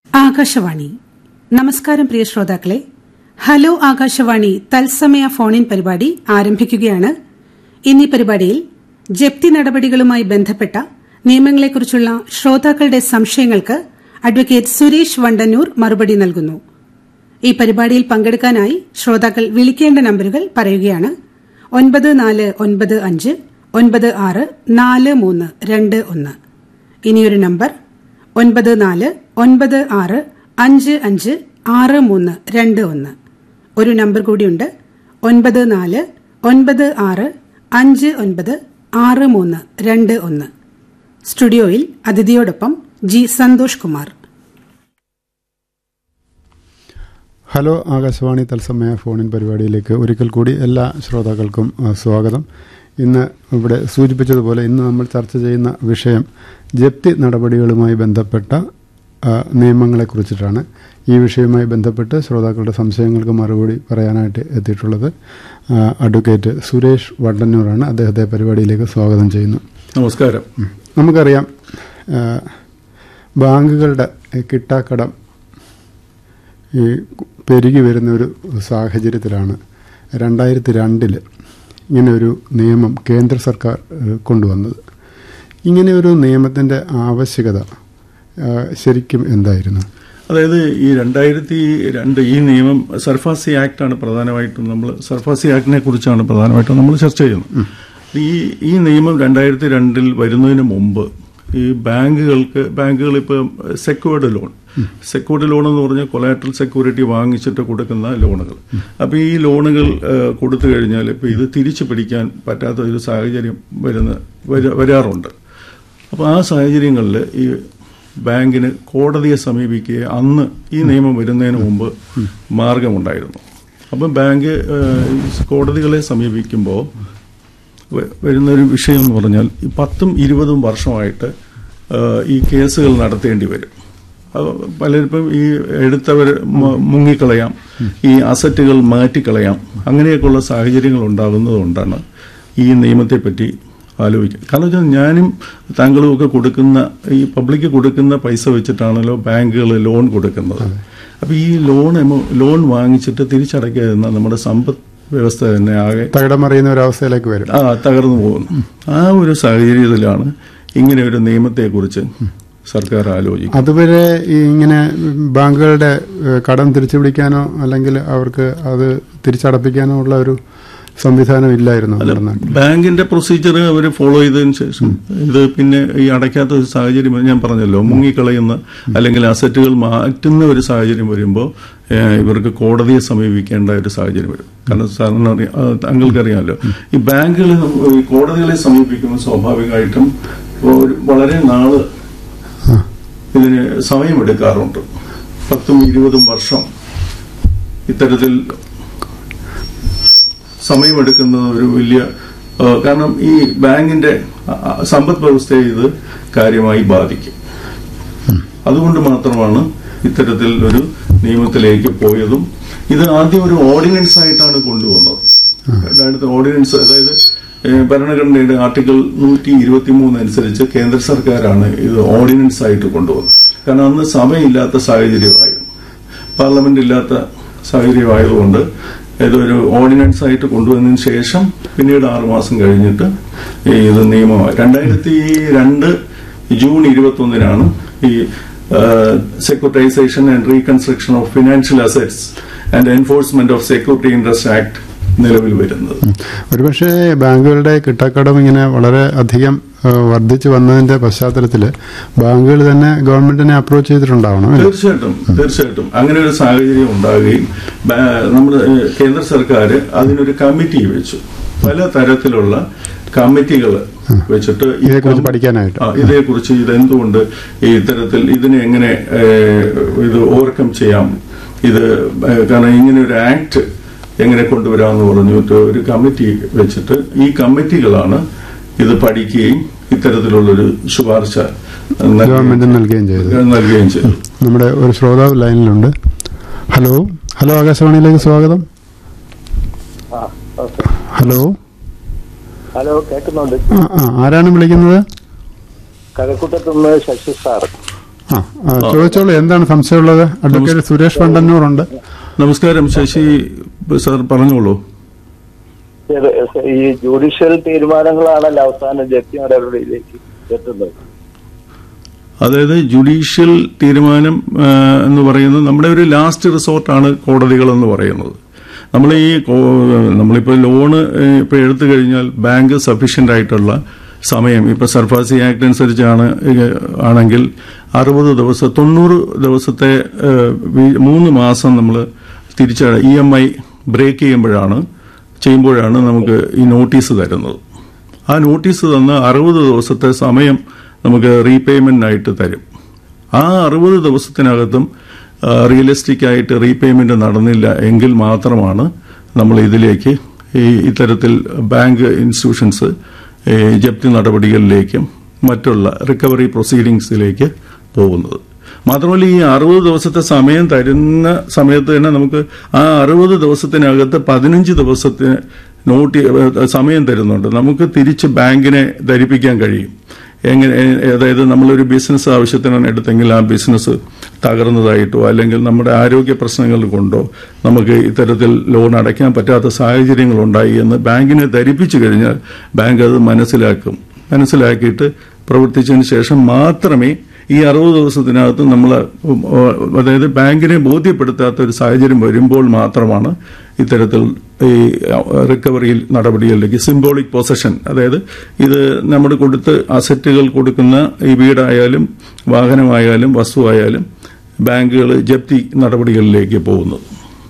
ആകാശവാണി നമസ്കാരം പ്രിയ ശ്രോതാക്കളെ ഹലോ ആകാശവാണി തത്സമയ ഫോണിൻ പരിപാടി ആരംഭിക്കുകയാണ് ഇന്നീ പരിപാടിയിൽ ജപ്തി നടപടികളുമായി ബന്ധപ്പെട്ട നിയമങ്ങളെക്കുറിച്ചുള്ള ശ്രോതാക്കളുടെ സംശയങ്ങൾക്ക് അഡ്വക്കേറ്റ് സുരേഷ് വണ്ടന്നൂർ മറുപടി നൽകുന്നു ഈ പരിപാടിയിൽ പങ്കെടുക്കാനായി ശ്രോതാക്കൾ വിളിക്കേണ്ട നമ്പറുകൾ പറയുകയാണ് ഒൻപത് നാല് ഒൻപത് അഞ്ച് ഒൻപത് ആറ് നാല് മൂന്ന് രണ്ട് ഒന്ന് ഇനിയൊരു നമ്പർ ഒൻപത് നാല് ഒൻപത് ആറ് അഞ്ച് അഞ്ച് ആറ് മൂന്ന് രണ്ട് ഒന്ന് ഒരു നമ്പർ കൂടിയുണ്ട് ഒൻപത് നാല് ഒൻപത് ആറ് അഞ്ച് ഒൻപത് ആറ് മൂന്ന് രണ്ട് ഒന്ന് സ്റ്റുഡിയോയിൽ അതിഥിയോടൊപ്പം ജി സന്തോഷ് കുമാർ ഹലോ ആകാശവാണി തത്സമയ ഫോണിൻ പരിപാടിയിലേക്ക് ഒരിക്കൽ കൂടി എല്ലാ ശ്രോതാക്കൾക്കും ആ, സ്വാഗതം ഇന്ന് ഇവിടെ സൂചിപ്പിച്ചതുപോലെ ഇന്ന് നമ്മൾ ചർച്ച ചെയ്യുന്ന വിഷയം ജപ്തി നടപടികളുമായി ബന്ധപ്പെട്ട ആ, നിയമങ്ങളെക്കുറിച്ചിട്ടാണ് ഈ വിഷയവുമായി ബന്ധപ്പെട്ട് ശ്രോതാക്കളുടെ സംശയങ്ങൾക്ക് മറുപടി പറയാനായിട്ട് എത്തിയിട്ടുള്ളത് ആ, അഡ്വക്കേറ്റ് സുരേഷ് വണ്ടന്നൂറാണ് അദ്ദേഹത്തെ പരിപാടിയിലേക്ക് സ്വാഗതം ചെയ്യുന്നു നമസ്കാരം ഉം. നമുക്കറിയാം ആ, ബാങ്കുകളുടെ കിട്ടാക്കടം ഈ പെരുകി വരുന്ന ഒരു സാഹചര്യത്തിലാണ് രണ്ടായിരത്തി രണ്ടിൽ ഇങ്ങനെ ഒരു നിയമം കേന്ദ്ര സർക്കാർ ഏഹ്, കൊണ്ടുവന്നത് ഇങ്ങനെ ഒരു നിയമത്തിൻ്റെ ആവശ്യകത ആ, ശരിക്കും എന്തായിരുന്നു അതായത് ഈ രണ്ടായിരത്തി രണ്ട് ഈ നിയമം സർഫാസി ആക്ട് ആണ് പ്രധാനമായിട്ടും നമ്മൾ സർഫാസി ആക്ടിനെ കുറിച്ചാണ് പ്രധാനമായിട്ടും നമ്മൾ ചർച്ച ചെയ്യുന്നത് ഈ ഈ നിയമം രണ്ടായിരത്തി രണ്ടിൽ വരുന്നതിന് മുമ്പ് ഈ ബാങ്കുകൾക്ക് ബാങ്കുകൾ ഇപ്പോൾ സെക്യൂർഡ് ലോൺ സെക്യൂർഡ് ലോൺ എന്ന് പറഞ്ഞാൽ കൊലാട്രൽ സെക്യൂരിറ്റി വാങ്ങിച്ചിട്ട് കൊടുക്കുന്ന ലോണുകൾ അപ്പോൾ ഈ ലോണുകൾ ഏഹ്, കൊടുത്തു കഴിഞ്ഞാൽ ഇപ്പോൾ ഇത് തിരിച്ചു പിടിക്കാൻ പറ്റാത്ത ഒരു സാഹചര്യം വരുന്ന വര- വരാറുണ്ട് അപ്പോൾ ആ സാഹചര്യങ്ങളിൽ ഈ ബാങ്കിന് കോടതിയെ സമീപിക്കുക അന്ന് ഈ നിയമം വരുന്നതിന് മുമ്പ് മാർഗമുണ്ടായിരുന്നു അപ്പം ബാങ്ക് ഏഹ്, ഈ കോടതികളെ സമീപിക്കുമ്പോൾ വ- വരുന്നൊരു വിഷയം എന്ന് പറഞ്ഞാൽ ഈ പത്തും ഇരുപതും വർഷമായിട്ട് ഏഹ്, ഈ കേസുകൾ നടത്തേണ്ടി വരും അത് പലരിപ്പം ഈ എടുത്തവർ മ- മുങ്ങിക്കളയാം ഈ അസറ്റുകൾ മാറ്റിക്കളയാം അങ്ങനെയൊക്കെയുള്ള സാഹചര്യങ്ങൾ ഉണ്ടാകുന്നതുകൊണ്ടാണ് ഈ നിയമത്തെപ്പറ്റി ആലോചിക്കുക കാരണം വെച്ചാൽ ഞാനും താങ്കളും ഒക്കെ കൊടുക്കുന്ന ഈ പബ്ലിക്ക് കൊടുക്കുന്ന പൈസ വെച്ചിട്ടാണല്ലോ ബാങ്കുകൾ ലോൺ കൊടുക്കുന്നത് അപ്പൊ ഈ ലോൺ എമൗ- ലോൺ വാങ്ങിച്ചിട്ട് തിരിച്ചടയ്ക്കാതിരുന്ന നമ്മുടെ സമ്പദ് വ്യവസ്ഥ തന്നെ ആകെ തകിടമറിയുന്ന ഒരു അവസ്ഥയിലേക്ക് വരും ആ തകർന്നു പോകുന്നു ആ ഒരു സാഹചര്യത്തിലാണ് ഇങ്ങനെ ഒരു നിയമത്തെക്കുറിച്ച് സർക്കാർ ആലോചിക്കുന്നത് അതുവരെ ഈ ഇങ്ങനെ ബാങ്കുകളുടെ ഏഹ്, കടം തിരിച്ചു പിടിക്കാനോ അല്ലെങ്കിൽ അവർക്ക് അത് തിരിച്ചടപ്പിക്കാനോ ഉള്ള ഒരു സംവിധാനം ഇല്ലായിരുന്നു നമ്മുടെ നാട്ടിൽ ബാങ്കിന്റെ പ്രൊസീജിയർ അവർ ഫോളോ ചെയ്തതിന് ശേഷം ഇത് പിന്നെ ഈ അടയ്ക്കാത്ത ഒരു സാഹചര്യം ഞാൻ പറഞ്ഞല്ലോ മുങ്ങിക്കളയുന്ന അല്ലെങ്കിൽ അസറ്റുകൾ മാറ്റുന്ന ഒരു സാഹചര്യം വരുമ്പോൾ ഏഹ്, ഇവർക്ക് കോടതിയെ സമീപിക്കേണ്ട ഒരു സാഹചര്യം വരും കാരണം സാറിന് അറിയാം ആ, താങ്കൾക്കറിയാമല്ലോ ഈ ബാങ്കുകൾ ഈ കോടതികളെ സമീപിക്കുമ്പോൾ സ്വാഭാവികമായിട്ടും ഒരു വളരെ നാള് ഇതിന് സമയമെടുക്കാറുണ്ട് പത്തും ഇരുപതും വർഷം ഇത്തരത്തിൽ സമയമെടുക്കുന്നത് ഒരു വലിയ ആ, കാരണം ഈ ബാങ്കിന്റെ ആ, ആ, സമ്പദ് വ്യവസ്ഥയെ ഇത് കാര്യമായി ബാധിക്കും അതുകൊണ്ട് മാത്രമാണ് ഇത്തരത്തിൽ ഒരു നിയമത്തിലേക്ക് പോയതും ഇത് ആദ്യം ഒരു ഓർഡിനൻസ് ആയിട്ടാണ് കൊണ്ടുവന്നത് രണ്ടായിരത്തി ഓർഡിനൻസ് അതായത് ഏ, ഭരണഘടനയുടെ ആർട്ടിക്കിൾ നൂറ്റി ഇരുപത്തി മൂന്ന് അനുസരിച്ച് കേന്ദ്ര സർക്കാരാണ് ഇത് ഓർഡിനൻസ് ആയിട്ട് കൊണ്ടുവന്നത് കാരണം അന്ന് സമയമില്ലാത്ത സാഹചര്യമായിരുന്നു പാർലമെന്റ് ഇല്ലാത്ത സാഹചര്യമായതുകൊണ്ട് ഇതൊരു ഓർഡിനൻസ് ആയിട്ട് കൊണ്ടുവന്നതിന് ശേഷം പിന്നീട് ആറുമാസം കഴിഞ്ഞിട്ട് ഈ ഇത് നിയമമായി രണ്ടായിരത്തി രണ്ട് ജൂൺ ഇരുപത്തി ഒന്നിനാണ് ഈ securitisation and reconstruction of financial assets and enforcement of security interest act നിലവിൽ വരുന്നത് ഒരുപക്ഷെ ബാങ്കുകളുടെ കിട്ടാക്കടം ഇങ്ങനെ വളരെ അധികം ഏഹ്, വർദ്ധിച്ചു വന്നതിന്റെ പശ്ചാത്തലത്തിൽ ബാങ്കുകൾ തന്നെ ഗവൺമെന്റിനെ അപ്രോച്ച് ചെയ്തിട്ടുണ്ടാവണം അല്ലേ? തീർച്ചയായിട്ടും തീർച്ചയായിട്ടും അങ്ങനെ ഒരു സാഹചര്യം ഉണ്ടാകുകയും ബാ- നമ്മുടെ ഏഹ്, കേന്ദ്ര സർക്കാർ അതിനൊരു കമ്മിറ്റി വെച്ചു പല തരത്തിലുള്ള കമ്മിറ്റികൾ വെച്ചിട്ട് ഈ ഇതേക്കുറിച്ച് കം- പഠിക്കാനായിട്ട്. ആ, ഇതേക്കുറിച്ച് ഇതെന്തുകൊണ്ട് ഈ ഇത്തരത്തിൽ ഇതിനെ എങ്ങനെ ഏഹ്, ഇത് ഓവർകം ചെയ്യാം ഇത് ഏഹ്, കാരണം ഇങ്ങനെ ഒരു ആക്ട് എങ്ങനെ കൊണ്ടുവരാമെന്ന് പറഞ്ഞിട്ട് ഒരു കമ്മിറ്റി വെച്ചിട്ട് ഈ കമ്മിറ്റികളാണ് ഇത് പഠിക്കുകയും ഇത്തരത്തിലുള്ളൊരു ശുപാർശ നൽകുകയും ഗവൺമെന്റിന് നൽകുകയും ചെയ്തത് നൽകുകയും ചെയ്തു നമ്മുടെ ഒരു ശ്രോതാവ് ലൈനിലുണ്ട് ഹലോ ഹലോ ആകാശവാണിയിലേക്ക് സ്വാഗതം ആ, ഓക്കെ. ഹലോ ഹലോ കേൾക്കുന്നുണ്ട് ആ ആ ആരാണ് വിളിക്കുന്നത് കഴക്കൂട്ടത്തുനിന്ന് ശശി സാർ ആ ആ, ചോദിച്ചോളൂ എന്താണ് സംശയമുള്ളത് അഡ്വക്കേറ്റ് സുരേഷ് വണ്ടന്നൂറുണ്ട് നമസ്കാരം ശശി സാർ പറഞ്ഞോളൂ ഇത് ഈ ജുഡീഷ്യൽ തീരുമാനങ്ങളാണല്ലോ അവസാനം ജപ്തി നടപടിയിലേക്ക് എത്തുന്നത് അതായത് ജുഡീഷ്യൽ തീരുമാനം ആ, എന്ന് പറയുന്നത് നമ്മുടെ ഒരു ലാസ്റ്റ് റിസോർട്ടാണ് കോടതികൾ എന്ന് പറയുന്നത് നമ്മൾ ഈ കോ- നമ്മളിപ്പോൾ ലോണ് ഇപ്പോൾ എടുത്തു കഴിഞ്ഞാൽ ബാങ്ക് സഫീഷ്യന്റ് ആയിട്ടുള്ള സമയം ഇപ്പൊ സർഫാസി ആക്ട് അനുസരിച്ചാണ് ഇത് ആണെങ്കിൽ അറുപത് ദിവസം തൊണ്ണൂറ് ദിവസത്തെ ആ, വി- മൂന്ന് മാസം നമ്മൾ തിരിച്ച ഇ എം ഐ ബ്രേക്ക് ചെയ്യുമ്പോഴാണ് ചെയ്യുമ്പോഴാണ് നമുക്ക് ഈ നോട്ടീസ് തരുന്നത് ആ നോട്ടീസ് തന്ന അറുപത് ദിവസത്തെ സമയം നമുക്ക് റീപേയ്മെന്റിനായിട്ട് തരും ആ അറുപത് ദിവസത്തിനകത്തും റിയലിസ്റ്റിക് ആയിട്ട് റീപേയ്മെന്റ് നടന്നില്ല എങ്കിൽ മാത്രമാണ് നമ്മൾ ഇതിലേക്ക് ഈ ഇത്തരത്തിൽ ബാങ്ക് ഇൻസ്റ്റിറ്റ്യൂഷൻസ് ഈ ജപ്തി നടപടികളിലേക്കും മറ്റുള്ള റിക്കവറി പ്രൊസീഡിങ്സിലേക്ക് പോകുന്നത് മാത്രമല്ല ഈ അറുപത് ദിവസത്തെ സമയം തരുന്ന സമയത്ത് തന്നെ നമുക്ക് ആ അറുപത് ദിവസത്തിനകത്ത് പതിനഞ്ച് ദിവസത്തിന് നോട്ടി സമയം തരുന്നുണ്ട് നമുക്ക് തിരിച്ച് ബാങ്കിനെ ധരിപ്പിക്കാൻ കഴിയും എങ്ങനെ അതായത് നമ്മളൊരു ബിസിനസ് ആവശ്യത്തിനാണ് എടുത്തെങ്കിൽ ആ ബിസിനസ് തകർന്നതായിട്ടോ അല്ലെങ്കിൽ നമ്മുടെ ആരോഗ്യ പ്രശ്നങ്ങൾ കൊണ്ടോ നമുക്ക് ഇത്തരത്തിൽ ലോൺ അടയ്ക്കാൻ പറ്റാത്ത സാഹചര്യങ്ങൾ ഉണ്ടായി എന്ന് ബാങ്കിനെ ധരിപ്പിച്ചു കഴിഞ്ഞാൽ ബാങ്ക് അത് മനസ്സിലാക്കും മനസ്സിലാക്കിയിട്ട് പ്രവർത്തിച്ചതിന് ശേഷം മാത്രമേ ഈ അറുപത് ദിവസത്തിനകത്ത് നമ്മൾ അതായത് ബാങ്കിനെ ബോധ്യപ്പെടുത്താത്ത ഒരു സാഹചര്യം വരുമ്പോൾ മാത്രമാണ് ഇത്തരത്തിൽ ഈ റിക്കവറിയിൽ നടപടികളിലേക്ക് സിംബോളിക് പൊസഷൻ അതായത് ഇത് നമ്മൾ കൊടുത്ത് അസറ്റുകൾ കൊടുക്കുന്ന ഈ വീടായാലും വാഹനമായാലും വസ്തുവായാലും ബാങ്കുകൾ ജപ്തി നടപടികളിലേക്ക് പോകുന്നത്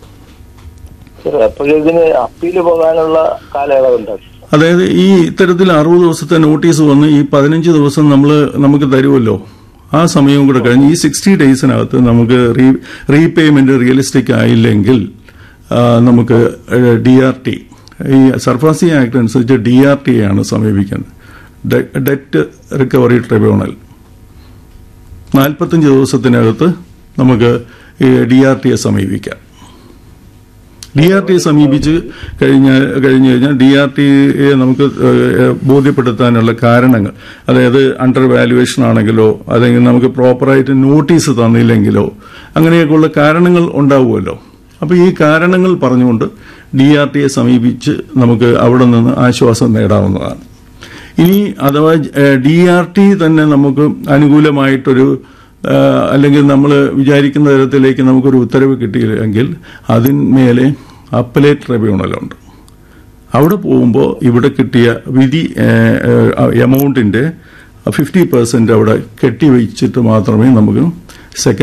അപ്പോഴിതിന് അപ്പീല് പോകാനുള്ള കാലയളവുണ്ട് അതായത് ഈ ഇത്തരത്തിൽ അറുപത് ദിവസത്തെ നോട്ടീസ് വന്ന് ഈ പതിനഞ്ച് ദിവസം നമ്മൾ നമുക്ക് തരുമല്ലോ ആ സമയവും കൂടെ കഴിഞ്ഞ് ഈ സിക്സ്റ്റി ഡേയ്സിനകത്ത് നമുക്ക് റീ റീപേയ്മെന്റ് റിയലിസ്റ്റിക് ആയില്ലെങ്കിൽ ആ, നമുക്ക് ഡി ആർ ടി ഈ സർഫാസി ആക്ട് അനുസരിച്ച് ഡി ആർ ടി ആണ് സമീപിക്കുന്നത് ഡെറ്റ് റിക്കവറി ട്രിബ്യൂണൽ നാൽപ്പത്തഞ്ച് ദിവസത്തിനകത്ത് നമുക്ക് ഈ ഡി ആർ ടിയെ സമീപിക്കാം ഡി ആർ ടി സമീപിച്ച് കഴിഞ്ഞ കഴിഞ്ഞു കഴിഞ്ഞാൽ ഡി ആർ ടിയെ നമുക്ക് ഏഹ്, ബോധ്യപ്പെടുത്താനുള്ള കാരണങ്ങൾ അതായത് അണ്ടർ വാല്യുവേഷൻ ആണെങ്കിലോ അല്ലെങ്കിൽ നമുക്ക് പ്രോപ്പറായിട്ട് നോട്ടീസ് തന്നില്ലെങ്കിലോ അങ്ങനെയൊക്കെയുള്ള കാരണങ്ങൾ ഉണ്ടാവുമല്ലോ അപ്പോൾ ഈ കാരണങ്ങൾ പറഞ്ഞുകൊണ്ട് ഡി ആർ ടിയെ സമീപിച്ച് നമുക്ക് അവിടെ നിന്ന് ആശ്വാസം നേടാവുന്നതാണ് ഇനി അഥവാ ഡി ആർ ടി തന്നെ നമുക്ക് അനുകൂലമായിട്ടൊരു ആ, അല്ലെങ്കിൽ നമ്മൾ വിചാരിക്കുന്ന തരത്തിലേക്ക് നമുക്കൊരു ഉത്തരവ് കിട്ടിയില്ലെങ്കിൽ അതിന്മേലെ അപ്പലേറ്റ് ട്രിബ്യൂണലുണ്ട് അവിടെ പോകുമ്പോൾ ഇവിടെ കിട്ടിയ വിധി എമൗണ്ടിന്റെ ഫിഫ്റ്റി പെർസെന്റ് അവിടെ കെട്ടിവെച്ചിട്ട് മാത്രമേ നമുക്ക് സെക്കൻഡ്